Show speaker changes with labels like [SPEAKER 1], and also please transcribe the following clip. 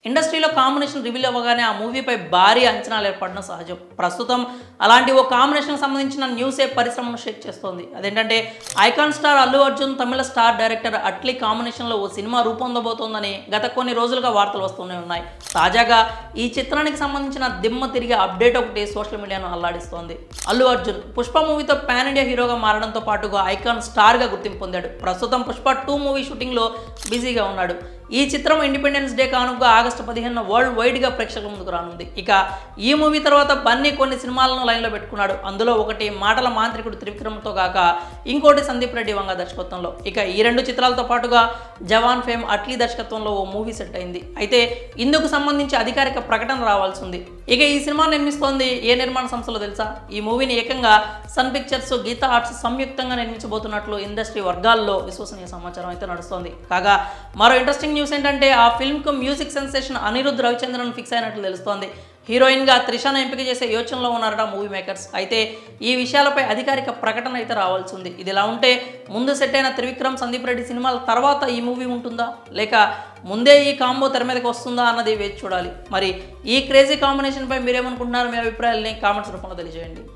[SPEAKER 1] ఇండస్ట్రీలో combination reveal అవ్వగానే ఆ మూవీపై భారీ అంచనాలు ఏర్పడడం సహజం ప్రస్తుతం అలాంటి ఓ కాంబినేషన్కి సంబంధించిన న్యూసే పరిశ్రమను షేక్ చేస్తోంది అదేంటంటే icon star Allu Arjun Tamil star director Atlee కాంబినేషన్లో ఓ సినిమా రూపొందబోతోందని గత కొన్ని రోజులుగా వార్తలు వస్తూనే ఉన్నాయి తాజాగా ఈ చిత్రానికి సంబంధించిన దిమ్మ తిరిగే అప్డేట్ ఒకటి సోషల్ మీడియాను అల్లాడిస్తోంది అల్లు అర్జున్ పుష్ప మూవీతో పాన్ ఇండియా హీరోగా మారడంతో పాటుగా ఐకాన్ స్టార్గా గుర్తింపు పొందాడు ప్రస్తుతం పుష్ప టూ మూవీ షూటింగ్లో బిజీగా ఉన్నాడు ఈ చిత్రం ఇండిపెండెన్స్ డే కానుగా ఆగస్టు పదిహేను వరల్డ్ వైడ్గా ప్రేక్షకుల ముందుకు రానుంది ఇక ఈ మూవీ తర్వాత బన్నీ కొన్ని సినిమాలను లైన్లో పెట్టుకున్నాడు అందులో ఒకటి మాటల మాంత్రికుడు త్రివిక్రమ్తో కాక ఇంకోటి సందీప్ రెడ్డి వంగ దర్శకత్వంలో ఇక ఈ రెండు చిత్రాలతో పాటుగా జవాన్ ఫేమ్ అట్లీ దర్శకత్వంలో ఓ మూవీ సెట్ అయింది అయితే ఇందుకు సంబంధించి అధికారిక ప్రకటన రావాల్సి ఉంది ఇక ఈ సినిమా నిర్మిస్తోంది ఏ నిర్మాణ సంస్థలో తెలుసా ఈ మూవీని ఏకంగా సన్ పిక్చర్స్ గీతా ఆర్ట్స్ సంయుక్తంగా నిర్మించబోతున్నట్లు ఇండస్ట్రీ వర్గాల్లో విశ్వసనీయ సమాచారం అయితే నడుస్తోంది కాగా మరో ఇంట్రెస్టింగ్ న్యూస్ ఏంటంటే ఆ ఫిల్మ్కు music sensation Anirudh Ravichander fix అయినట్లు తెలుస్తోంది హీరోయిన్గా త్రిషాను ఎంపిక చేసే యోచనలో ఉన్నారట మూవీ మేకర్స్ అయితే ఈ విషయాలపై అధికారిక ప్రకటన అయితే రావాల్సి ఉంది ఇది ఇలా ఉంటే ముందు సెట్ అయిన త్రివిక్రమ్ సందీప్ రెడ్డి సినిమాల తర్వాత ఈ మూవీ ఉంటుందా లేక ముందే ఈ కాంబో తెర మీదకి వస్తుందా అన్నది వేచి చూడాలి మరి ఈ క్రేజీ కాంబినేషన్పై మీరేమనుకుంటున్నారు మీ అభిప్రాయాలని కామెంట్స్ రూపంలో తెలియజేయండి